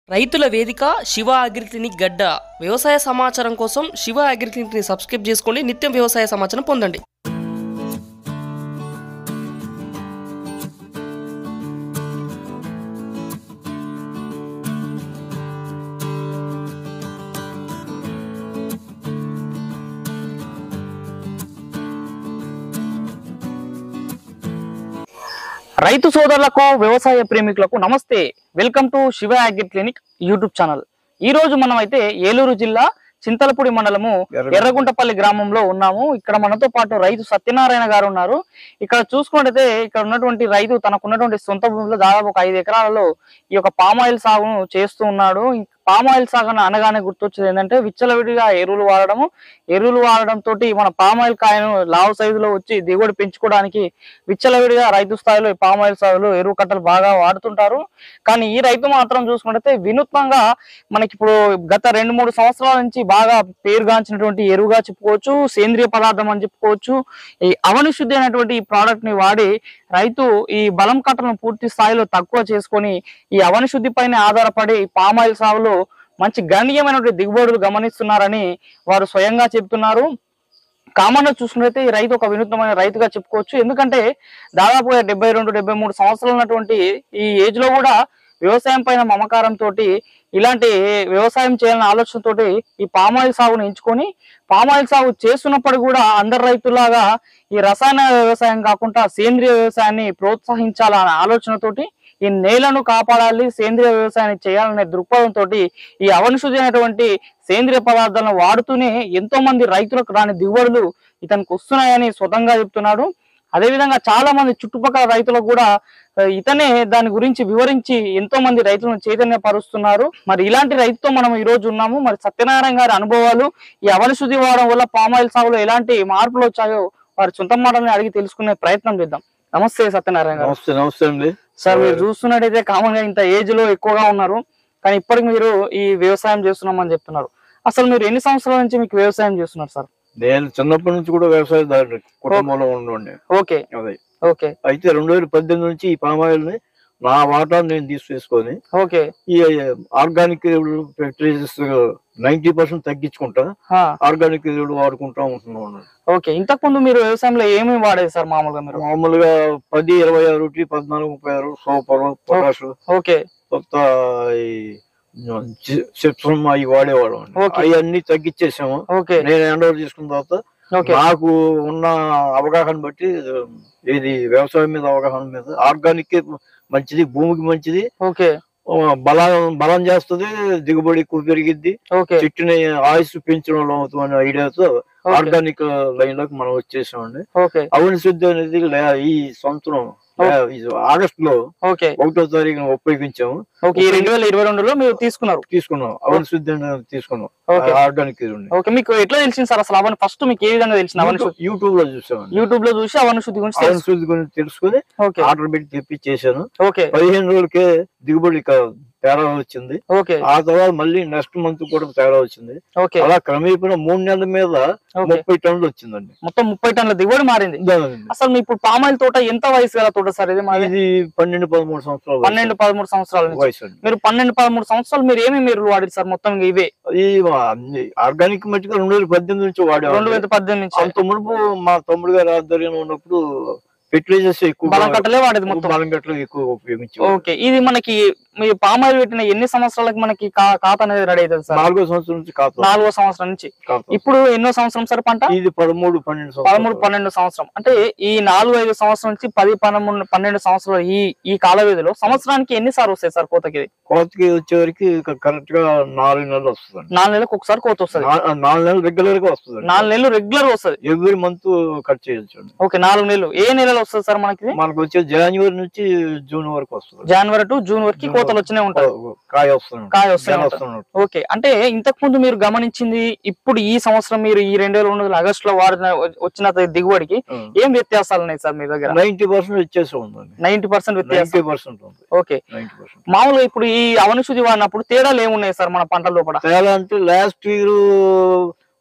రైతుల వేదిక Shiva agri clinic గడ్డ వ్యవసాయ సమాచారం కోసం శివ అగ్రి క్లినిక్ని సబ్స్క్రైబ్ చేసుకోండి నిత్యం వ్యవసాయ సమాచారం పొందండి రైతు సోదరులకు వ్యవసాయ ప్రేమికులకు నమస్తే welcome to Shiva agri clinic YouTube channel ఈ రోజు మనం అయితే ఏలూరు జిల్లా చింతలపూడి మండలము ఎర్రగుంటపల్లి గ్రామంలో ఉన్నాము ఇక్కడ మనతో పాటు రైతు సత్యనారాయణ గారు ఉన్నారు ఇక్కడ చూసుకున్నట్టయితే ఇక్కడ ఉన్నటువంటి రైతు తనకున్నటువంటి సొంత భూమిలో దాదాపు ఒక ఐదు ఎకరాలలో ఈ యొక్క పామాయిల్ సాగును చేస్తూ ఉన్నాడు ఈ పామాయిల్ సాగు అని అనగానే గుర్తొచ్చేది ఏంటంటే విచ్చలవిడిగా ఎరువులు వాడడము ఎరువులు వాడడం తోటి మన పామాయిల్ కాయను లావు సైజులో వచ్చి దిగుబడి పెంచుకోవడానికి విచ్చలవిడిగా రైతు స్థాయిలో ఈ పామాయిల్ సాగులో ఎరువు కట్టలు బాగా వాడుతుంటారు కానీ ఈ రైతు మాత్రం చూసుకున్నట్టయితే వినూత్నంగా మనకి ఇప్పుడు గత రెండు మూడు సంవత్సరాల నుంచి బాగా పేరుగాంచినటువంటి ఎరువుగా చెప్పుకోవచ్చు సేంద్రియ పదార్థం అని చెప్పుకోవచ్చు ఈ అవని శుద్ధి అయినటువంటి ఈ ప్రోడక్ట్ ని వాడి రైతు ఈ బలం కట్టలను పూర్తి స్థాయిలో తక్కువ చేసుకొని ఈ అవని శుద్ధి పైన ఆధారపడి పామాయిల్ సాగులో మంచి గణనీయమైనటువంటి దిగుబడులు గమనిస్తున్నారని వారు స్వయంగా చెప్తున్నారు కామన్ గా చూసుకున్నట్లయితే ఈ రైతు ఒక వినూత్నమైన రైతుగా చెప్పుకోవచ్చు ఎందుకంటే దాదాపుగా డెబ్బై రెండు డెబ్బై మూడు సంవత్సరాలు ఉన్నటువంటి ఈ ఏజ్ లో కూడా వ్యవసాయం పైన మమకారం తోటి ఇలాంటి వ్యవసాయం చేయాలనే ఆలోచనతోటి ఈ పామాయిల్ సాగును ఎంచుకొని పామాయిల్ సాగు చేస్తున్నప్పుడు కూడా అందరు రైతులాగా ఈ రసాయన వ్యవసాయం కాకుండా సేంద్రియ వ్యవసాయాన్ని ప్రోత్సహించాలనే ఆలోచనతోటి ఈ నేలను కాపాడాలి సేంద్రియ వ్యవసాయాన్ని చేయాలనే దృక్పథంతో ఈ అవనిశుద్ధి అయినటువంటి సేంద్రియ పదార్థాలను వాడుతూనే ఎంతో మంది రైతులకు రాని దిగుబడులు ఇతనికి వస్తున్నాయని స్వతంగా చెప్తున్నాడు అదేవిధంగా చాలా మంది చుట్టుపక్కల రైతులకు కూడా ఆ, ఇతనే దాని గురించి వివరించి ఎంతో మంది రైతులను చైతన్యపరుస్తున్నారు మరి ఇలాంటి రైతుతో మనం ఈ రోజు ఉన్నాము మరి సత్యనారాయణ గారి అనుభవాలు ఈ అవనిశుద్ధి వాడడం వల్ల పామాయిల్ సాగులో ఎలాంటి మార్పులు వచ్చాయో వారి సొంత మాటల్ని అడిగి తెలుసుకునే ప్రయత్నం చేద్దాం నమస్తే సత్యనారాయణ గారు నమస్తే నమస్తే అండి సార్ మీరు చూస్తున్నట్టయితే కామన్ గా ఇంత ఏజ్ లో ఎక్కువగా ఉన్నారు కానీ ఇప్పటికి మీరు ఈ వ్యవసాయం చేస్తున్నామని చెప్తున్నారు అసలు మీరు ఎన్ని సంవత్సరాల నుంచి మీకు వ్యవసాయం చేస్తున్నారు సార్ నేను చిన్నప్పటి నుంచి కూడా వ్యవసాయదారుడు కుటుంబంలో ఉండండి ఓకే అదే ఓకే అయితే రెండు వేల పద్దెనిమిది నుంచి ఈ పామాయిల్ ని నా వాటాను నేను తీసుకొని ఓకే ఈ ఆర్గానిక్ ఎరువులు ఫెర్టిలైజర్స్ నైన్టీ పర్సెంట్ తగ్గించుకుంటా హా, ఆర్గానిక్ ఎరువులు వాడుకుంటా ఉంటున్నాను ఓకే ఇంతకు ముందు మీరు వ్యవసాయంలో ఏమేమి వాడేది సార్ మామూలుగా మీరు మామూలుగా పది ఇరవై ఆరు ఒకటి పద్నాలుగు ముప్పై ఆరు సూపర్ పొటాష్ ఓకే కొత్త ఈ సెప్సమ్ అవి వాడేవాళ్ళం అండి Okay. అవన్నీ తగ్గించేసాము ఓకే నేను హ్యాండ్ ఓవర్ చేసుకున్న తర్వాత ఓకే నాకు ఉన్న అవగాహన బట్టి ఇది వ్యవసాయం మీద అవగాహన మీద ఆర్గానిక్ మంచిది భూమికి మంచిది ఓకే ఆ, బలం బలం చేస్తుంది దిగుబడి ఎక్కువ పెరిగిద్ది ఓకే చెట్టుని ఆయుష్ పెంచడంలో అవుతుందనే ఐడియాతో ఓకే ఆర్గానిక్ లైన్ లోకి మనం వచ్చేసామండి ఓకే అవని శుద్ధి అనేది లే- ఈ సంవత్సరం లే- ఈ ఆగస్ట్ లో ఓకే ఒకటో తారీఖున ఉపయోగించాము ఓకే ఈ రెండు వేల ఇరవై రెండులో మీరు తీసుకున్నారు తీసుకున్నాం అవని శుద్ధి అనేది తీసుకున్నాం ఓకే ఆర్గానిక్ ఎరువుని. ఓకే మీకు ఎట్లా తెలిసింది సార్ అసలు అవన్నీ ఫస్ట్ మీకు ఏ విధంగా తెలిసింది అవన్నీ శుద్ధి యూట్యూబ్ లో చూసామండి యూట్యూబ్ లో చూసి అవన్నీ శుద్ధి గురించి అవని తెలుసు శుద్ధి గురించి తెలుసుకుని ఓకే ఆర్డర్ పెట్టి తెప్పించేసాను ఓకే పదిహేను రోజులకే దిగుబడి ఇక తేడా వచ్చింది ఓకే ఆ తర్వాత మళ్ళీ నెక్స్ట్ మంత్ కూడా తేడా వచ్చింది ఓకే అలా క్రమేపీ మూడు నెలల మీద ఓకే ముప్పై టన్నులు వచ్చిందండి మొత్తం ముప్పై టన్నుల దిగుబడి మారింది అసలు మీ ఇప్పుడు పామాయిల్ తోట ఎంత వయసు గల తోట సార్ ఇది మాది ఇది పన్నెండు పదమూడు సంవత్సరాల వయసు. పన్నెండు పదమూడు సంవత్సరాల నుంచి వయసు అండి మీరు పన్నెండు పదమూడు సంవత్సరాలు మీరు ఏమేమి మీరు వాడారు సార్ మొత్తం ఇంకా ఇవే అది ఆర్గానిక్ మట్టిగా రెండు వేల పద్దెనిమిది నుంచి రెండు వాడేవాడు వేల పద్దెనిమిది నుంచి అంత మునుపు మా తమ్ముడు గారి ఆధ్వర్యంలో ఉన్నప్పుడు ఫెర్టిలైజర్స్ ఎక్కువ బలం కట్టలే వాడేది మొత్తం బలం గట్ల ఎక్కువ ఉపయోగించి ఓకే ఇది మనకి మీ పామాయిల్ పెట్టిన ఎన్ని సంవత్సరాలకి మనకి కా- ఖాతా అనేది రెడీ అవుతుంది సార్ నాలుగో సంవత్సరం నుంచి కాదు నాలుగో సంవత్సరం నుంచి ఇప్పుడు ఎన్నో సంవత్సరం సార్ పంట ఇది పదమూడు పన్నెండు పదమూడు సంవత్సరాలు పన్నెండు సంవత్సరం అంటే ఈ నాలుగు ఐదు సంవత్సరం నుంచి పది పన్నెండు పన్నెండు సంవత్సరాలు ఈ ఈ కాల వ్యవధిలో సంవత్సరానికి ఎన్ని సార్లు వస్తాయి సార్ కోతకి కోతకి వచ్చేవరకు కరెక్ట్ గా నాలుగు నెలలు వస్తుందండి నాలుగు నెలలకు ఒకసారి కోత వస్తుంది నా- నాలుగు నెలలు రెగ్యులర్ గా వస్తుంది నాలుగు నెలలు రెగ్యులర్ వస్తుంది ఎవ్రీ మంత్ కట్ చేయొచ్చు అండి ఓకే నాలుగు నెలలు ఏ నెలలో వస్తుంది సార్ మనకి ఇది? మనకు వచ్చే జనవరి నుంచి జూన్ వరకు వస్తుంది జనవరి టు జూన్ వరకు జూన్ కోతలు వచ్చినే ఉంటాయి కాయ వస్తుంది కాయ వస్తూనే గెల ఉంటుంది. వస్తున్నట్టు. ఓకే అంటే ఇంతకు ముందు మీరు గమనించింది ఇప్పుడు ఈ సంవత్సరం మీరు ఈ రెండు వేల రెండు ఆగస్ట్ లో వాడిన వచ్చిన దిగుబడికి ఏం వ్యత్యాసాలు ఉన్నాయి సార్ మీ దగ్గర నైన్టీ పర్సెంట్ వచ్చేసి ఉందండి నైన్టీ పర్సెంట్ వ్యత్యాసం నైన్టీ పర్సెంట్ ఉంది ఓకే నైన్టీ పర్సెంట్ మామూలుగా ఇప్పుడు ఈ అవనశుద్ధి వాడినప్పుడు తేడాలు ఏమున్నాయి సార్ మన పంటల లోపల తేడా అంటే లాస్ట్ ఇయర్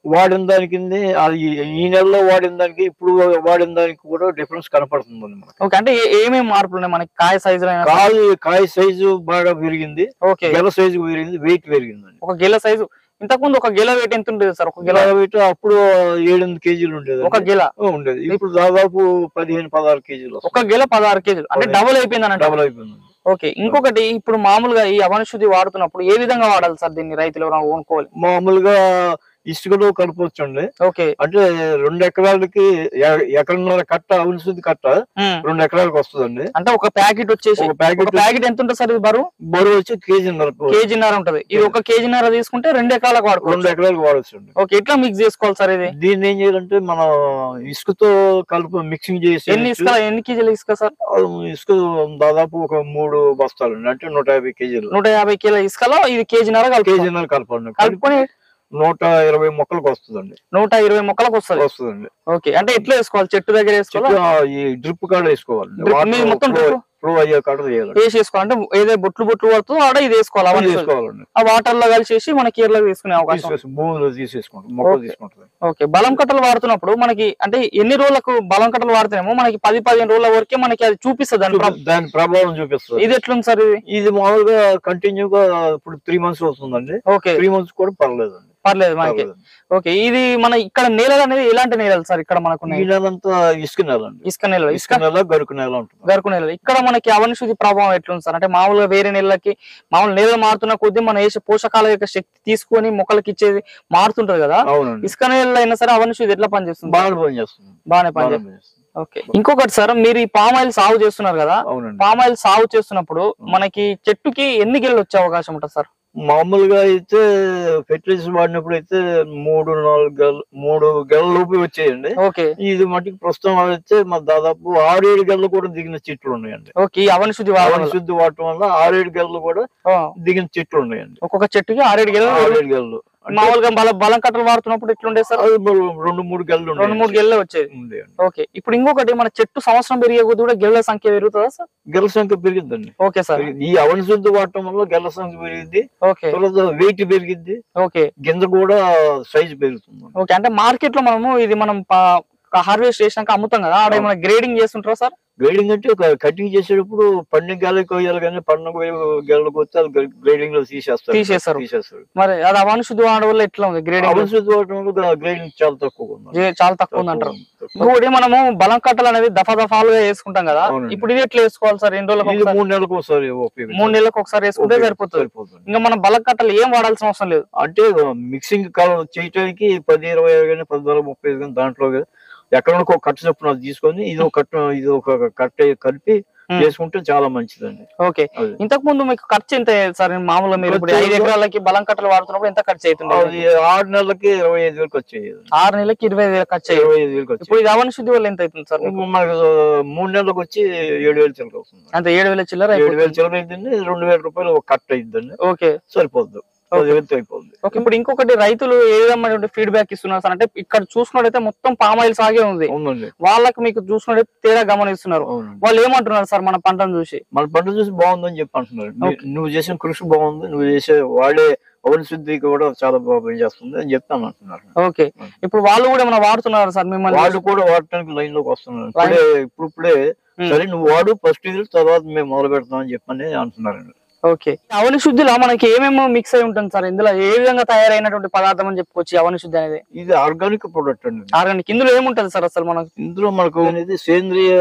వాడిన దానికి అది ఈ నెలలో వాడిన దానికి ఇప్పుడు వాడిన దానికి కూడా డిఫరెన్స్ కనపడుతుంది మనకి ఓకే అంటే ఏ- ఏమేమి మార్పులు ఉన్నాయి మనకి కాయ సైజు కాయ కాయ సైజు బాగా పెరిగింది ఓకే గెల సైజు పెరిగింది వెయిట్ పెరిగిందండి ఒక గిల సైజు ఇంతకు ముందు ఒక గిల వెయిట్ ఎంత ఉంటుంది సార్ ఒక గిల గిల వెయిట్ అప్పుడు ఏడెనిమిది కేజీలు ఉండేది ఒక గిల ఉండేది ఇప్పుడు దాదాపు పదిహేను పదహారు కేజీలు ఒక గిల పదహారు కేజీలు అంటే అవును. డబుల్ అయిపోయింది అన్నట్టు డబుల్ అయిపోయింది ఓకే ఇంకొకటి ఇప్పుడు మామూలుగా ఈ అవనశుద్ధి వాడుతున్నప్పుడు ఏ విధంగా వాడాలి సార్ దీన్ని రైతులు ఎవరైనా కొనుక్కోవాలి మామూలుగా ఇసుకలో కలపవచ్చండి ఓకే అంటే రెండు ఎకరాలకి ఎ- ఎకరన్నర కట్ట అవునుసుది కట్ట ఉమ్. రెండు ఎకరాలకు వస్తుందండి అంటే ఒక ప్యాకెట్ వచ్చేసి ఒక ఒక ప్యాకెట్ ప్యాకెట్ ఎంత ఉంటుంది సార్ ఇది బరువు బరువు వచ్చి కేజీన్నర కేజీన్నర ఉంటది ఇది ఒక కేజీన్నర తీసుకుంటే రెండు ఎకరాలకు రెండు వాడుకోవచ్చు ఎకరాలకు వాడచ్చు అండి ఓకే ఎట్లా మిక్స్ చేసుకోవాలి సార్ ఇది దీన్ని ఏం చేయాలంటే మనం ఇసుకతో కలుపు మిక్సింగ్ చేసి ఎన్ని ఇసుక ఎన్ని కేజీలు ఇసుక సార్ ఇసుక దాదాపు ఒక మూడు బస్తాలు అండి అంటే నూట యాభై కేజీలు నూట యాభై కిలో ఇసుకలో ఇది కేజీన్నర కలుపు కేజీన్నర కలపండి కలుపుకొని నూట ఇరవై మొక్కలకు వస్తుందండి నూట ఇరవై మొక్కలకు వస్తుంది వస్తుందండి ఓకే అంటే ఎట్లా వేసుకోవాలి చెట్టు దగ్గర వేసుకోవాలి చెట్టు, ఆ, ఈ డ్రిప్ కాడ వేసుకోవాలి Drip మీద మొత్తం drip? ఫ్లో అయ్యే కాడ వేయాలి వేసి వేసుకోవాలి అంటే ఏదో బొట్లు బొట్లు పడుతుందో ఆడ ఇది వేసుకోవాలి అవన్నీ తీసుకోవాలండి ఆ వాటర్ లో కలిసేసి మన కీరలో తీసుకునే అవకాశం తీసేసి భూమిలో తీసేసుకుంటాం మొక్కలు Okay. తీసుకుంటుంది ఓకే బలం కట్టలు వాడుతున్నప్పుడు మనకి అంటే ఎన్ని రోజులకు బలం కట్టలు వాడితేనేమో మనకి పది పదిహేను రోజుల వరకే మనకి అది చూపిస్తుంది దాని ప్రభావం. దాని ప్రభావం చూపిస్తుంది ఇది ఎట్లుంది సార్ ఇది ఇది మామూలుగా కంటిన్యూగా ఇప్పుడు త్రీ మంత్స్ అవుతుందండి ఓకే త్రీ మంత్స్ కూడా పర్లేదండి పర్లేదు మనకి పర్లేదు. ఓకే ఇది మన ఇక్కడ నేలలు అనేది ఎలాంటి నేలలు సార్ ఇక్కడ మనకు ఈ ఉన్నాయి? నెలంతా ఇసుక నెల అండి ఇసుక నేలలు ఇసుక ఇసుక నెల గరుకు నెల ఉంటుంది గరుకు నేలలు ఇక్కడ మనకి అవనశుద్ధి ప్రభావం ఎట్లుంది సార్ అంటే మామూలుగా వేరే నేలలకి మామూలు నేలలు మారుతున్న కొద్దీ మనం వేసే పోషకాల యొక్క శక్తి తీసుకొని మొక్కలకి ఇచ్చేది మారుతుంటది కదా అవునండి ఇసుక నేలలో అయినా సరే అవనశుద్ధి ఎట్లా పనిచేస్తుంది బాగా పనిచేస్తుంది బాగానే బాగా పనిచేస్తుంది పనిచేస్తుంది ఓకే ఇంకొకటి సార్ మీరు ఈ పామ్ ఆయిల్ సాగు చేస్తున్నారు కదా అవునండి పామ్ ఆయిల్ సాగు చేస్తున్నప్పుడు మనకి చెట్టుకి ఎన్ని గిళ్ళు వచ్చే అవకాశం ఉంటుంది సార్ మామూలుగా అయితే ఫెర్టిలైజర్ వాడినప్పుడు అయితే మూడు నాలుగు గెల మూడు గెల లోపు వచ్చాయండి ఓకే ఇది మటుకు ప్రస్తుతం అయితే మా దాదాపు ఆరేడు గెలలు కూడా దిగిన చెట్లు ఉన్నాయండి ఓకే ఈ అవనశుద్ధి వాడడం ఆవరణ వల్ల. శుద్ధి వాడటం వల్ల ఆరేడు గెలలు కూడా ఆ, దిగిన చెట్లు ఉన్నాయండి ఒక్కొక్క చెట్టుకి ఆరేడు గిళ్ళు ఆరేడు గెలలు అంటే మామూలుగా బలం బలం కట్టలు వాడుతున్నప్పుడు ఎట్లుండే సార్ అది మరి రెండు మూడు గెలలు రెండు మూడు ఉన్నాయి గెల్లే వచ్చేది ఉండేయండి ఓకే ఇప్పుడు ఇంకొకటి మన చెట్టు సంవత్సరం పెరిగే కొద్ది కూడా గిళ్ళ సంఖ్య పెరుగుతుందా సార్ గెల సంఖ్య పెరిగిద్దండి ఓకే సార్ పెరిగింది. ఈ అవన శుద్ధి వాడటం వల్ల గెల సంఖ్య పెరిగింది ఓకే తర్వాత వెయిట్ పెరిగింది ఓకే గింజ కూడా సైజ్ పెరుగుతుంది ఓకే అంటే మార్కెట్ లో మనము ఇది మనం హార్వెస్ట్ చేసినాక అమ్ముతాం కదా ఆడ ఏమైనా గ్రేడింగ్ చేస్తుంటారా సార్ గ్రేడింగ్ అంటే కటింగ్ చేసేటప్పుడు పండిన గెలకి కొయ్యాలి కానీ పండిన గెలకు వస్తే అది గ్రేడింగ్ లో తీసేస్తారు తీసేస్తారు. తీసేస్తారు మరి అది అవనశుద్ధి వాడడం వల్ల ఎట్లా ఉంది గ్రేడింగ్ అవన శుద్ధి వాడటం వల్ల గ్రేడింగ్ చాలా తక్కువ ఉంది చాలా తక్కువ ఉంది అంటారు తక్కువ. ఇంకోటి మనము బలం కట్టలు అనేది దఫా దఫాలుగా వేసుకుంటాం కదా అవునండి. ఇప్పుడు ఇది ఎట్లా వేసుకోవాలి సార్ ఎన్ని రోజులకు ఇది ఒకసారి? మూడు నెలలకు ఒకసారి ఉపయోగించాలి. మూడు నెలలకు ఒకసారి వేసుకుంటే ఉపయోగించాలి. సరిపోతుంది సరిపోతుంది ఇంకా మనం బలం కట్టలు ఏం వాడాల్సిన అవసరం లేదు అంటే మిక్సింగ్ కలర్ చేయడానికి పది ఇరవై ఐదు కానీ పద్నాలుగు ముప్పై ఐదు కానీ దాంట్లో ఎక్కడ ఒక కట్ట చొప్పున అది తీసుకొని ఇది ఒక కట్ట ఇది ఒక కట్ట కలిపి Hmm. చేసుకుంటే చాలా మంచిదండి ఓకే అది ఇంతకు ముందు మీకు ఖర్చు ఎంత అయ్యేది సార్ మామూలుగా మీరు ఇప్పుడు ఖర్చు ఐదు ఎకరాలకి బలం కట్టలు వాడుతున్నప్పుడు ఎంత ఖర్చు అవుతుంది అది ఆరు నెలలకి ఇరవై ఐదు వేలకు వచ్చేది ఆరు నెలలకి ఇరవై ఐదు వేలు ఖర్చు అయ్యేది ఇరవై ఐదు వేలకు వచ్చేది ఇప్పుడు ఇది అవన శుద్ధి వల్ల ఎంత అవుతుంది సార్ మీకు? మనకు మూడు నెలలకు వచ్చి ఏడు వేలు చిల్లర అవుతుంది అంత ఏడు వేల చిల్లర ఏడు అయిపోతుంది. వేలు చిల్లర అయిందండి రెండు వేల రూపాయలు ఒక కట్ట అయిందండి ఓకే సరిపోద్ది పది వేలతో అయిపోద్ది ఓకే ఇప్పుడు ఇంకొకటి రైతులు ఏ విధమైన ఫీడ్బ్యాక్ ఇస్తున్నారు సార్ అంటే ఇక్కడ చూసుకున్నట్టయితే మొత్తం పామాయిల్ సాగే ఉంది అవునండి వాళ్ళకి మీకు చూసుకున్నట్టయితే తేడా గమనిస్తున్నారు అవునండి వాళ్ళు ఏమంటున్నారు సార్ మన పంటను చూసి మన పంట చూసి బాగుందని చెప్పి అంటున్నారు నీ- నువ్వు చేసిన కృషి బాగుంది నువ్వు చేసే వాడే అవన శుద్ధి కూడా చాలా బాగా పనిచేస్తుంది అని చెప్తాను అంటున్నారు ఓకే ఇప్పుడు వాళ్ళు కూడా ఏమైనా వాడుతున్నారు సార్ మిమ్మల్ని వాళ్ళు కూడా వాడటానికి లైన్ లోకి వస్తున్నారు ఇప్పుడే ఇప్పుడు ఇప్పుడే Hmm. సరే నువ్వు వాడు ఫస్ట్ ఇది తర్వాత మేము మొదలు పెడతాం అని చెప్పని అంటున్నారండి ఓకే అవని శుద్ధిలో మనకి ఏమేమో మిక్స్ అయి ఉంటుంది సార్ ఇందులో ఏ విధంగా తయారైనటువంటి పదార్థం అని చెప్పుకోవచ్చు ఈ అవని శుద్ధి అనేది ఇది ఆర్గానిక్ ప్రొడక్ట్ అండి ఆర్గానిక్ ఇందులో ఏముంటది సార్ అసలు మనకు ఇందులో మనకు అనేది సేంద్రియ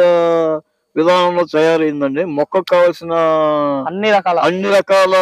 విధానంలో తయారైందండి మొక్కకు కావాల్సిన అన్ని రకాల అన్ని రకాల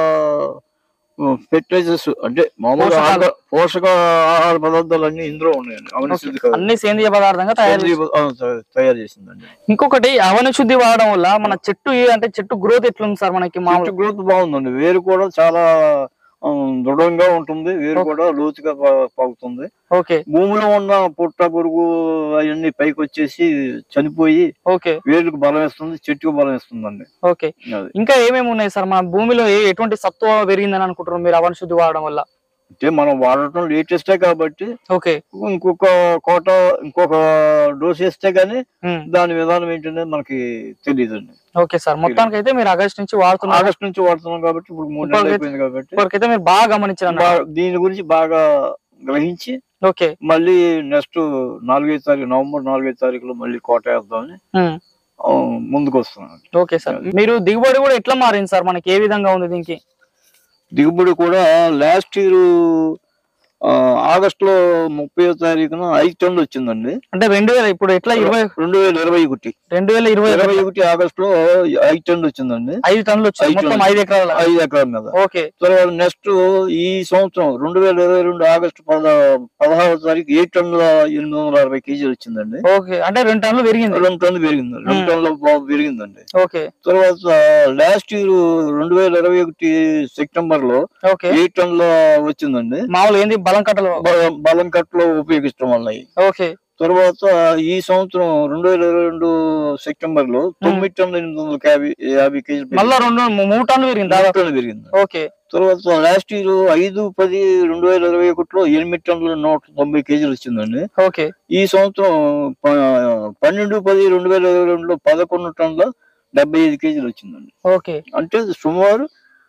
ఫెర్టిలైజర్స్ అంటే మామూలుగా పోషకాలు. ఆహార- పోషక ఆహార పదార్థాలు అన్ని ఇందులో ఉన్నాయండి అవని శుద్ధి కాదు. అన్ని సేంద్రియ పదార్థంగా తయారు సేంద్రియ ఆ, తయ- తయారు చేసిందండి ఇంకొకటి అవని శుద్ధి వాడడం వల్ల మన చెట్టు ఏ- అంటే చెట్టు గ్రోత్ ఎట్లుంది సార్ మనకి మామూలు చెట్టు గ్రోత్ బాగుందండి వేరు కూడా చాలా ఆ, దృఢంగా ఉంటుంది వేరు ఓకే. కూడా లోతుగా పా- పాకుతుంది ఓకే భూమిలో ఉన్న పుట్ట పురుగు అవన్నీ పైకి వచ్చేసి చనిపోయి ఓకే వేరుకు బలం ఇస్తుంది చెట్టుకు బలం ఇస్తుందండి ఓకే అది ఇంకా ఏమేమి ఉన్నాయి సార్ మన భూమిలో ఏ- ఎటువంటి సత్వ పెరిగిందని అనుకుంటున్నారు మీరు అవని శుద్ధి వాడడం వల్ల అంటే మనం వాడటం లేటెస్టే కాబట్టి ఓకే ఇంకొక కోట ఇంకొక డోస్ వేస్తే గానీ ఉమ్. దాని విధానం ఏంటనేది మనకి తెలియదండి ఓకే సార్ మొత్తానికి అయితే మీరు ఆగస్ట్ నుంచి వాడుతున్నారు ఆగస్ట్ నుంచి వాడుతున్నాం కాబట్టి ఇప్పుడు మూడు నెలలు ఇప్పటికైతే- అయిపోయింది కాబట్టి ఇప్పటికైతే మీరు బాగా గమనించారు బా- దీని గురించి బాగా గ్రహించి ఓకే మళ్ళీ నెక్స్ట్ నాలుగైదు తారీఖు నవంబర్ నాలుగైదు తారీఖులో మళ్ళీ కోట వేద్దామని ఉమ్. ఆ, ముందుకు వస్తున్నాను ఓకే సార్ మీరు దిగుబడి కూడా ఎట్లా మారింది సార్ మనకి ఏ విధంగా ఉంది దీనికి దిగుబడి కూడా లాస్ట్ ఇయర్ ఆగస్ట్ లో ముప్పై తారీఖున ఐదు టన్నులు వచ్చిందండి అంటే రెండు వేల ఇప్పుడు ఎట్లా ఇరవై రెండు వేల ఇరవై ఒకటి రెండు వేల ఇరవై ఇరవై ఒకటి ఆగస్ట్ లో ఐదు టన్నులు వచ్చిందండి ఐదు టన్నులు వచ్చాయి ఐదు మొత్తం టన్నులు. ఐదు ఎకరాల ఐదు ఎకరాల మీద ఓకే తర్వాత నెక్స్ట్ ఈ సంవత్సరం రెండు వేల ఇరవై రెండు ఆగస్టు పద పదహారవ తారీఖు ఏడు టన్నుల ఎనిమిది వందల అరవై కేజీలు వచ్చిందండి ఓకే అంటే రెండు టన్నులు పెరిగింది రెండు టన్నులు పెరిగింది రెండు మ్మ్. టన్నుల బాగా పెరిగిందండి ఓకే తర్వాత లాస్ట్ ఇయర్ రెండు వేల ఇరవై ఒకటి సెప్టెంబర్ లో ఓకే ఎయిట్ టన్నుల వచ్చిందండి మామూలు ఏంది బలం కట్టలు బ- బలం కట్లో ఉపయోగించడం వల్ల ఓకే తర్వాత ఈ సంవత్సరం రెండు వేల ఇరవై రెండు సెప్టెంబర్ లో తొమ్మిది టన్నుల ఎనిమిది వందల యాభై యాభై కేజీలు పెరిగింది. మళ్ళా రెండు మూడు టన్నులు పెరిగింది మూడు దాదాపు టన్నులు పెరిగింది ఓకే తర్వాత లాస్ట్ ఇయర్ ఐదు పది రెండు వేల ఇరవై ఒకటిలో ఎనిమిది టన్నుల నూట తొంభై కేజీలు వచ్చిందండి ఓకే ఈ సంవత్సరం ప- పన్నెండు పది రెండు వేల ఇరవై రెండులో పదకొండు టన్నుల డెబ్బై ఐదు కేజీలు వచ్చిందండి ఓకే అంటే సుమారు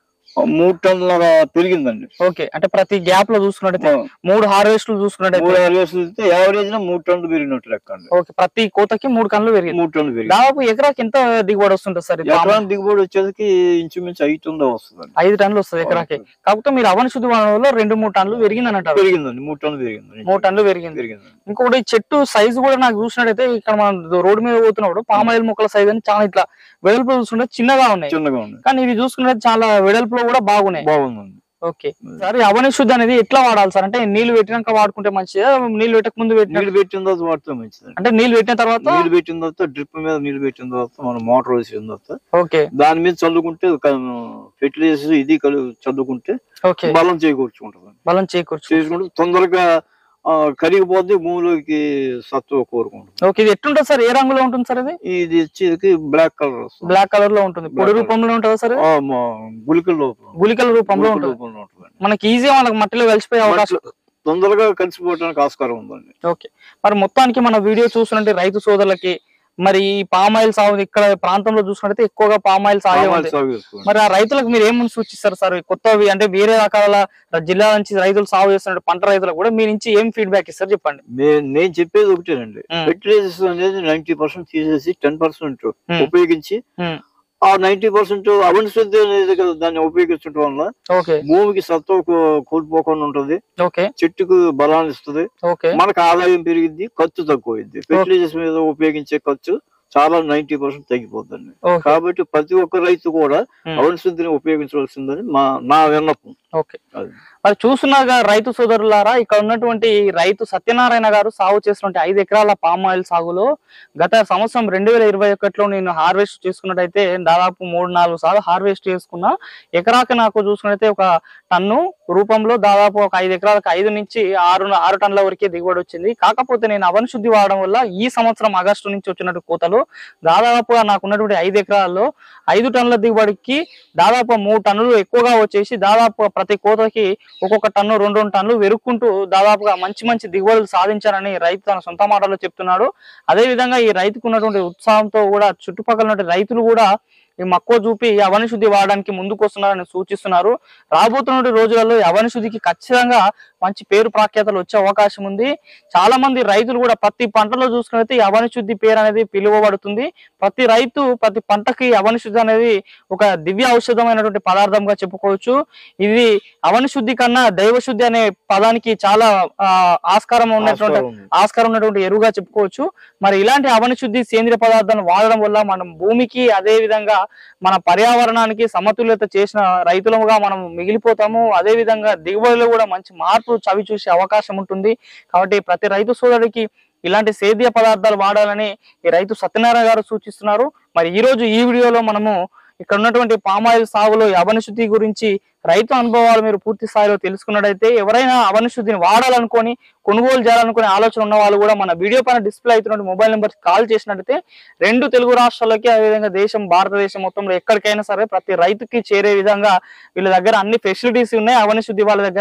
మూడు టన్నుల పెరిగిందండి ఓకే అంటే ప్రతి గ్యాప్ లో చూసుకున్నట్టయితే మూడు హార్వెస్ట్లు చూసుకున్నట్టయితే మూడు అరవై యావరేజ్ మూడు టన్నులు పెరిగినట్టు లెక్క అండి ఓకే ప్రతి కోతకి మూడు కన్నులు పెరిగింది మూడు టన్నులు పెరిగింది దాదాపు ఎకరాకి ఎంత దిగుబడి వస్తుంటుంది సార్ ఈ పాము? ఎకరానికి దిగుబడి వచ్చేసరికి ఇంచుమించు ఐదు టన్నులు వస్తుందండి ఐదు టన్నులు వస్తుంది ఎకరాకి కాకపోతే మీరు అవని శుద్ధి వనంలో రెండు మూడు టన్నులు పెరిగింది అని అంటారు పెరిగిందండి మూడు టన్నులు పెరిగిందండి మూడు టన్నులు పెరిగింది పెరిగిందండి ఇంకొకటి ఈ చెట్టు సైజు కూడా నాకు చూసినట్టయితే ఇక్కడ మనం రోడ్డు మీద పోతున్నప్పుడు పామాయిల్ మొక్కల సైజ్ అని చాలా ఇట్లా వెడల్పు చూసుకుంటే చిన్నగా ఉన్నాయి చిన్నగా ఉంది కానీ ఇవి చూసుకుంటే చాలా వెడల్పులో కూడా బాగున్నాయి బాగుందండి ఓకే సరే అవని శుద్ధి అనేది ఎట్లా వాడాలి సార్ అంటే నీళ్లు పెట్టినాక వాడుకుంటే మంచిదా నీళ్లు పెట్టక ముందు పెట్టిన నీళ్ళు పెట్టిన తర్వాత వాడితే మంచిదండి అంటే నీళ్లు పెట్టిన తర్వాత నీళ్ళు పెట్టిన తర్వాత డ్రిప్ మీద నీళ్ళు పెట్టిన తర్వాత మనం మోటార్ వేసిన తర్వాత ఓకే దాని మీద చల్లుకుంటే ఫెర్టిలైజర్ ఇది కలు చల్లుకుంటే ఓకే బలం చేకూర్చుకుంటుంది బలం చేకూర్చు చేసుకుంటే తొందరగా ఆ, కరిగిపోద్ది భూమిలోకి సత్తువ కోరుకుంటుంది ఓకే ఇది ఎట్లుంటుంది సార్ ఏ రంగులో ఉంటుంది సార్ ఇది ఇది వచ్చేది బ్లాక్ కలర్ వస్తుంది బ్లాక్ కలర్ లో ఉంటుంది పొడి Black రూపంలో ఉంటుందా సార్ ఇది? ఆ, మా గుళికల లోపల గుళికల రూపంలో గుళికల ఉంటుంది రూపంలో ఉంటుందండి మనకి ఈజీగా మనకు మట్టిలో కలిసిపోయే అవకాశం మట్టిలో తొందరగా కలిసిపోవడానికి ఆస్కారం ఉందండి ఓకే మరి మొత్తానికి మన వీడియో చూస్తున్నట్టు రైతు సోదరులకి మరి ఈ పామాయిల్ సాగు ఇక్కడ ప్రాంతంలో చూసుకున్నట్లయితే ఎక్కువగా పామాయిల్ సాగే పామాయిల్ ఉంది సాగు చేసుకోండి. మరి ఆ రైతులకు మీరు ఏమని సూచిస్తారు సార్ కొత్తవి అంటే వేరే రకాల జిల్లా నుంచి రైతులు సాగు చేస్తున్న పంట రైతులకు కూడా మీ నుంచి ఏం ఫీడ్బ్యాక్ ఇస్తారు చెప్పండి నే- నేను చెప్పేది ఒకటేనండి మ్మ్. ఫెర్టిలైజర్స్ అనేది నైన్టీ పర్సెంట్ తీసేసి టెన్ పర్సెంట్ మ్మ్. ఉపయోగించి మ్మ్. ఆ నైన్టీ పర్సెంట్ అవని శుద్ధి అనేది కదా దాన్ని ఉపయోగించడం వల్ల ఓకే భూమికి సత్వ కో- కోల్పోకుండా ఉంటది ఓకే చెట్టుకు బలాన్ని ఇస్తుంది ఓకే మనకు ఆదాయం పెరిగిద్ది ఖర్చు తక్కువైద్ది ఫెర్టిలైజర్స్ మీద ఉపయోగించే ఖర్చు చాలా నైన్టీ పర్సెంట్ తగ్గిపోతుంది ఓకే కాబట్టి ప్రతి ఒక్క రైతు కూడా మ్మ్. అవని శుద్ధిని ఉపయోగించవలసిందని మా నా విన్నపం ఓకే అది. మరి చూస్తున్నాగా రైతు సోదరులారా ఇక్కడ ఉన్నటువంటి ఈ రైతు సత్యనారాయణ గారు సాగు చేసినటువంటి ఐదు ఎకరాల పామ్ ఆయిల్ సాగులో గత సంవత్సరం రెండు వేల ఇరవై ఒకటిలో నేను హార్వెస్ట్ చేసుకున్నట్టయితే దాదాపు మూడు నాలుగు సార్లు హార్వెస్ట్ చేసుకున్నా ఎకరాకి నాకు చూసుకున్నట్టయితే ఒక టన్ను రూపంలో దాదాపు ఒక ఐదు ఎకరాలకు ఐదు నుంచి ఆరు ఆరు టన్నుల వరకే దిగుబడి వచ్చింది కాకపోతే నేను అవని శుద్ధి వాడడం వల్ల ఈ సంవత్సరం ఆగస్టు నుంచి వచ్చినట్టు కోతలు దాదాపుగా నాకు ఉన్నటువంటి ఐదు ఎకరాల్లో ఐదు టన్నుల దిగుబడికి దాదాపు మూడు టన్నులు ఎక్కువగా వచ్చేసి దాదాపు ప్రతి కోతకి ఒక్కొక్క టన్ను రెండు రెండు టన్నులు వెరుక్కుంటూ దాదాపుగా మంచి మంచి దిగుబడులు సాధించారని రైతు తన సొంత మాటల్లో చెప్తున్నాడు అదే విధంగా ఈ రైతుకు ఉన్నటువంటి ఉత్సాహంతో కూడా చుట్టుపక్కల ఉన్నటువంటి రైతులు కూడా ఈ మక్కువ చూపి ఈ అవని శుద్ధి వాడడానికి ముందుకు వస్తున్నారని సూచిస్తున్నారు రాబోతున్న రోజులలో ఈ అవని శుద్ధికి ఖచ్చితంగా మంచి పేరు ప్రాఖ్యాతలు వచ్చే అవకాశం ఉంది చాలా మంది రైతులు కూడా ప్రతి పంటలో చూసుకున్నైతే ఈ అవని శుద్ధి పేరు అనేది పిలువబడుతుంది ప్రతి రైతు ప్రతి పంటకి అవని శుద్ధి అనేది ఒక దివ్య ఔషధమైనటువంటి పదార్థంగా చెప్పుకోవచ్చు ఇది అవని శుద్ధి కన్నా దైవ శుద్ధి అనే పదానికి చాలా ఆ, ఆస్కారం ఉన్నటువంటి ఆస్కారం ఉంది. ఆస్కారం ఉన్నటువంటి ఎరువుగా చెప్పుకోవచ్చు మరి ఇలాంటి అవని శుద్ధి సేంద్రియ పదార్థాలను వాడడం వల్ల మనం భూమికి అదే విధంగా మన పర్యావరణానికి సమతుల్యత చేసిన రైతులుగా మనం మిగిలిపోతాము అదే విధంగా దిగుబడిలో కూడా మంచి మార్పు చవి చూసే అవకాశం ఉంటుంది కాబట్టి ప్రతి రైతు సోదరుడికి ఇలాంటి సేద్య పదార్థాలు వాడాలని ఈ రైతు సత్యనారాయణ గారు సూచిస్తున్నారు మరి ఈ రోజు ఈ వీడియోలో మనము ఇక్కడ ఉన్నటువంటి పామాయిల్ సాగులో ఈ అవని శుద్ధి గురించి రైతు అనుభవాలు మీరు పూర్తి స్థాయిలో తెలుసుకున్నట్టయితే ఎవరైనా అవని శుద్ధిని వాడాలనుకొని కొనుగోలు చేయాలనుకునే ఆలోచన ఉన్న వాళ్ళు కూడా మన వీడియో పైన డిస్ప్లే అవుతున్న మొబైల్ నెంబర్ కాల్ చేసినట్టయితే రెండు తెలుగు రాష్ట్రాలకి అదేవిధంగా దేశం భారతదేశం మొత్తంలో ఎక్కడికైనా సరే ప్రతి రైతుకి చేరే విధంగా వీళ్ళ దగ్గర అన్ని ఫెసిలిటీస్ ఉన్నాయి అవని శుద్ధి వాళ్ళ దగ్గర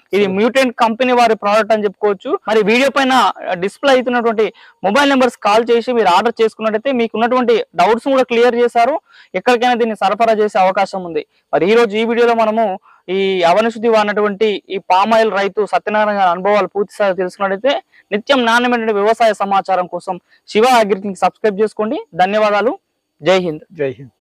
ఇది మ్యూటెంట్ కంపెనీ వారి ప్రోడక్ట్ అని చెప్పుకోవచ్చు మరి వీడియో పైన డిస్ప్లే అవుతున్నటువంటి మొబైల్ నెంబర్స్ కాల్ చేసి మీరు ఆర్డర్ చేసుకున్నట్టయితే మీకు ఉన్నటువంటి డౌట్స్ కూడా క్లియర్ చేశారు ఎక్కడికైనా దీన్ని సరఫరా చేసే అవకాశం ఉంది మరి ఈ రోజు ఈ వీడియోలో మనము ఈ అవనశుద్ధి అన్నటువంటి ఈ పామ్ ఆయిల్ రైతు సత్యనారాయణ గారి అనుభవాలు పూర్తిగా తెలుసుకున్నట్టయితే నిత్యం నాణ్యమైన వ్యవసాయ సమాచారం కోసం శివ అగ్రికి సబ్స్క్రైబ్ చేసుకోండి ధన్యవాదాలు జై హింద్ జై హింద్